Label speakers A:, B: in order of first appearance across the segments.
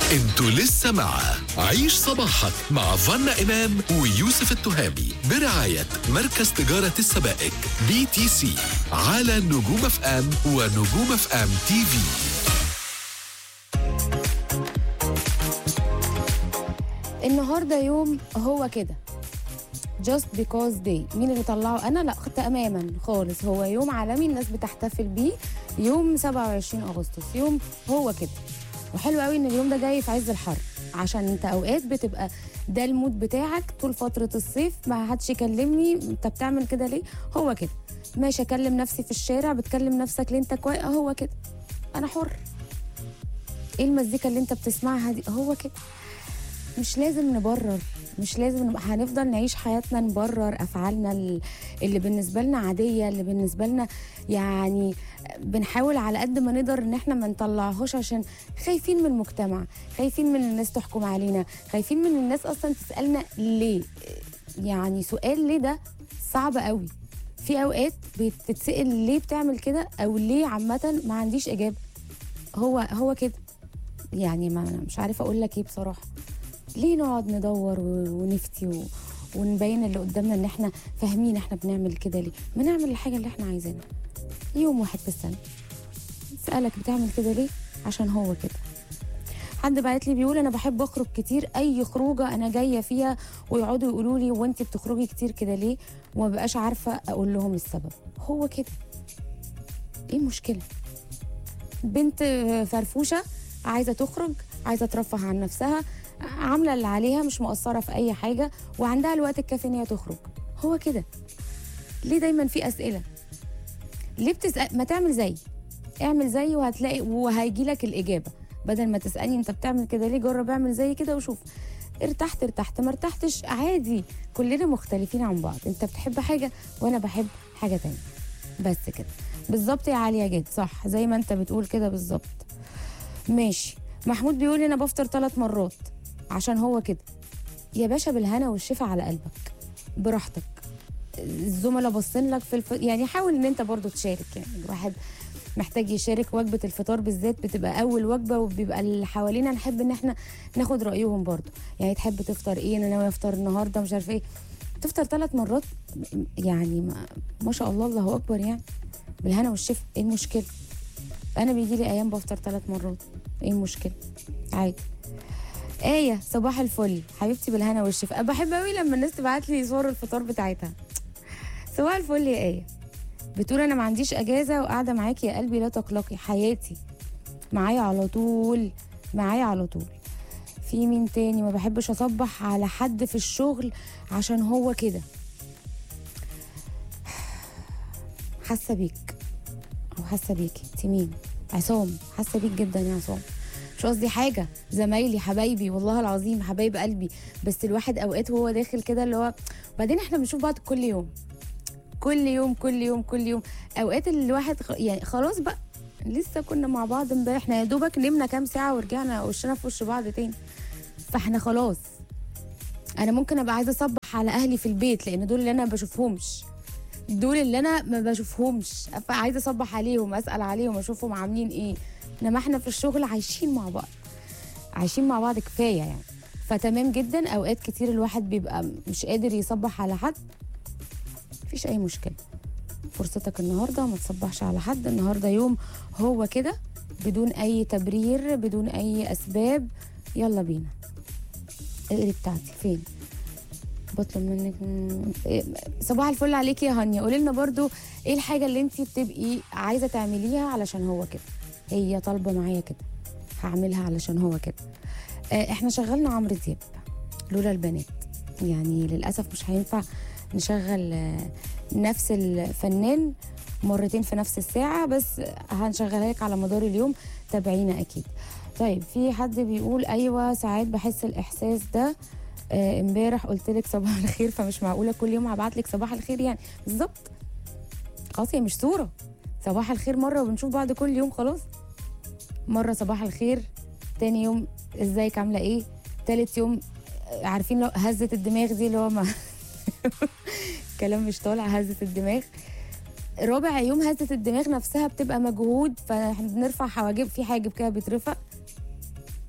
A: انتوا لسه مع عيش صباحك مع فنا إمام ويوسف التهامي برعاية مركز تجارة السبائك بي تي سي على نجوم اف ام ونجوم اف ام تي في
B: النهارده يوم هو كده just because day مين اللي طلعه انا لا تماما خالص هو يوم عالمي الناس بتحتفل بيه يوم 27 اغسطس يوم هو كده وحلو قوي ان اليوم ده جاي في عز الحر عشان انت اوقات بتبقى ده المود بتاعك طول فتره الصيف ما حدش يكلمني انت بتعمل كده ليه هو كده ماشي اكلم نفسي في الشارع بتكلم نفسك ليه انت كويس هو كده انا حر ايه المزيكا اللي انت بتسمعها دي هو كده مش لازم نبرر مش لازم نبقى هنفضل نعيش حياتنا نبرر افعالنا ال- اللي بالنسبه لنا عاديه اللي بالنسبه لنا يعني بنحاول على قد ما نقدر ان احنا ما نطلعهوش عشان خايفين من المجتمع خايفين من الناس تحكم علينا خايفين من الناس اصلا تسالنا ليه يعني سؤال ليه ده صعب قوي في اوقات بتتسال ليه بتعمل كده او ليه عامه ما عنديش اجابه هو هو كده يعني ما أنا مش عارفه اقول لك ايه بصراحه ليه نقعد ندور و- ونفتي و... ونبين اللي قدامنا ان احنا فاهمين احنا بنعمل كده ليه ما نعمل الحاجه اللي احنا عايزينها يوم واحد في السنه سألك بتعمل كده ليه عشان هو كده حد بعت لي بيقول انا بحب اخرج كتير اي خروجه انا جايه فيها ويقعدوا يقولوا لي وانت بتخرجي كتير كده ليه وما بقاش عارفه اقول لهم السبب هو كده ايه المشكله بنت فرفوشه عايزه تخرج عايزه ترفه عن نفسها عامله اللي عليها مش مقصره في اي حاجه وعندها الوقت الكافي ان هي تخرج هو كده ليه دايما في اسئله ليه بتسال ما تعمل زي اعمل زي وهتلاقي وهيجي لك الاجابه بدل ما تسالني انت بتعمل كده ليه جرب اعمل زي كده وشوف ارتحت ارتحت ما ارتحتش عادي كلنا مختلفين عن بعض انت بتحب حاجه وانا بحب حاجه تانية بس كده بالظبط يا عاليه جد صح زي ما انت بتقول كده بالظبط ماشي محمود بيقول لي انا بفطر ثلاث مرات عشان هو كده يا باشا بالهنا والشفا على قلبك براحتك الزملاء باصين لك في الف... يعني حاول ان انت برضو تشارك يعني الواحد محتاج يشارك وجبه الفطار بالذات بتبقى اول وجبه وبيبقى اللي حوالينا نحب ان احنا ناخد رايهم برضو يعني تحب تفطر ايه انا ناوي افطر النهارده مش عارفه ايه تفطر ثلاث مرات يعني ما, ما شاء الله الله اكبر يعني بالهنا والشفا ايه المشكله انا بيجي لي ايام بفطر ثلاث مرات ايه المشكله عادي آية صباح الفل حبيبتي بالهنا والشفا أنا بحب قوي لما الناس تبعت لي صور الفطار بتاعتها صباح الفل يا آية بتقول أنا ما عنديش أجازة وقاعدة معاكي يا قلبي لا تقلقي حياتي معايا على طول معايا على طول في مين تاني ما بحبش أصبح على حد في الشغل عشان هو كده حاسة بيك أو حاسة بيكي انت مين عصام حاسة بيك جدا يا عصام مش قصدي حاجه زمايلي حبايبي والله العظيم حبايب قلبي بس الواحد اوقات وهو داخل كده اللي هو بعدين احنا بنشوف بعض كل يوم كل يوم كل يوم كل يوم اوقات الواحد خ... يعني خلاص بقى لسه كنا مع بعض امبارح احنا يا دوبك نمنا كام ساعه ورجعنا وشنا في وش بعض تاني فاحنا خلاص انا ممكن ابقى عايزه اصبح على اهلي في البيت لان دول اللي انا ما بشوفهمش دول اللي انا ما بشوفهمش فعايزه اصبح عليهم اسال عليهم اشوفهم عاملين ايه انما احنا في الشغل عايشين مع بعض عايشين مع بعض كفايه يعني فتمام جدا اوقات كتير الواحد بيبقى مش قادر يصبح على حد مفيش اي مشكله فرصتك النهارده ما تصبحش على حد النهارده يوم هو كده بدون اي تبرير بدون اي اسباب يلا بينا اقري بتاعتي فين بطلب منك إيه، صباح الفل عليكي يا هانيا قولي لنا برضو ايه الحاجه اللي انت بتبقي عايزه تعمليها علشان هو كده هي طالبه معايا كده هعملها علشان هو كده آه، احنا شغلنا عمرو دياب لولا البنات يعني للاسف مش هينفع نشغل آه، نفس الفنان مرتين في نفس الساعة بس هنشغلها لك على مدار اليوم تابعينا أكيد طيب في حد بيقول أيوة ساعات بحس الإحساس ده آه، امبارح قلت لك صباح الخير فمش معقولة كل يوم هبعت لك صباح الخير يعني بالظبط خلاص هي مش صورة صباح الخير مرة وبنشوف بعض كل يوم خلاص مرة صباح الخير تاني يوم ازيك عاملة ايه تالت يوم آه، عارفين لو هزة الدماغ دي اللي هو ما كلام مش طالع هزة الدماغ رابع يوم هزة الدماغ نفسها بتبقى مجهود فاحنا بنرفع حواجب في حاجب كده بيترفع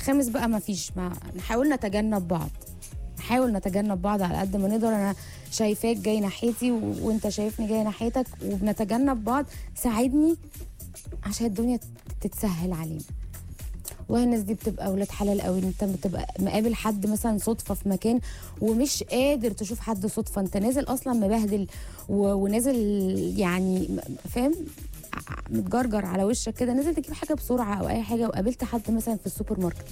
B: خامس بقى ما فيش ما نحاول نتجنب بعض نحاول نتجنب بعض على قد ما نقدر انا شايفاك جاي ناحيتي و... وانت شايفني جاي ناحيتك وبنتجنب بعض ساعدني عشان الدنيا تتسهل علينا والله الناس دي بتبقى اولاد حلال قوي انت بتبقى مقابل حد مثلا صدفه في مكان ومش قادر تشوف حد صدفه انت نازل اصلا مبهدل و... ونازل يعني م- فاهم ع- متجرجر على وشك كده نازل تجيب حاجه بسرعه او اي حاجه وقابلت حد مثلا في السوبر ماركت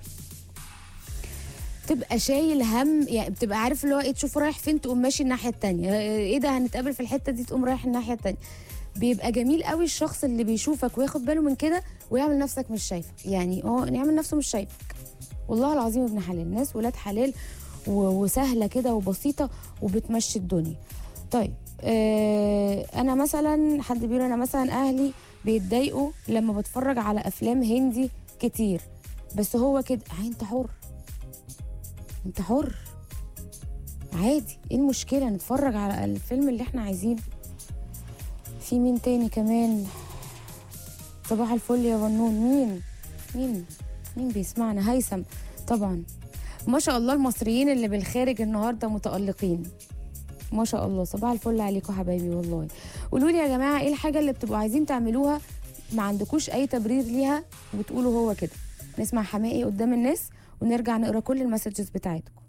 B: تبقى شايل هم يعني بتبقى عارف اللي هو ايه تشوفه رايح فين تقوم ماشي الناحيه التانية ايه ده هنتقابل في الحته دي تقوم رايح الناحيه التانية بيبقى جميل قوي الشخص اللي بيشوفك وياخد باله من كده ويعمل نفسك مش شايفك يعني اه يعمل نفسه مش شايفك والله العظيم ابن حلال ناس ولاد حلال و- وسهله كده وبسيطه وبتمشي الدنيا طيب آه انا مثلا حد بيقول انا مثلا اهلي بيتضايقوا لما بتفرج على افلام هندي كتير بس هو كده آه، انت حر انت حر عادي ايه المشكله نتفرج على الفيلم اللي احنا عايزينه في مين تاني كمان صباح الفل يا ونون مين مين مين بيسمعنا هيثم طبعا ما شاء الله المصريين اللي بالخارج النهارده متألقين ما شاء الله صباح الفل عليكم حبايبي والله قولوا لي يا جماعه ايه الحاجه اللي بتبقوا عايزين تعملوها ما عندكوش اي تبرير ليها وبتقولوا هو كده نسمع حماقي قدام الناس ونرجع نقرا كل المسجز بتاعتكم